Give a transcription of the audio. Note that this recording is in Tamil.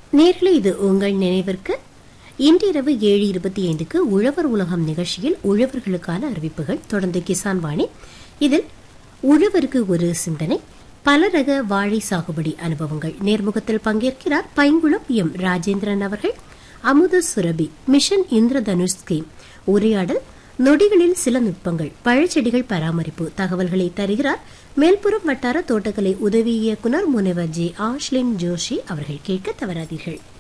நேர்களே இது உங்கள் நினைவிற்கு இன்றிரவு ஏழு இருபத்தி ஐந்துக்கு உழவர் உலகம் நிகழ்ச்சியில் உழவர்களுக்கான அறிவிப்புகள் தொடர்ந்து கிசான் வாணி இதில் உழவருக்கு ஒரு சிந்தனை பல ரக வாழை சாகுபடி அனுபவங்கள் நேர்முகத்தில் பங்கேற்கிறார் பைங்குளம் எம் ராஜேந்திரன் அவர்கள் அமுத சுரபி மிஷன் இந்திரதனுஷ் ஸ்கீம் உரையாடல் நொடிகளில் சில நுட்பங்கள் பழச்செடிகள் பராமரிப்பு தகவல்களை தருகிறார் மேல்புறம் வட்டார தோட்டக்கலை உதவி இயக்குனர் முனைவர் ஜே ஆஷ்லின் ஜோஷி அவர்கள் கேட்க தவறாதீர்கள்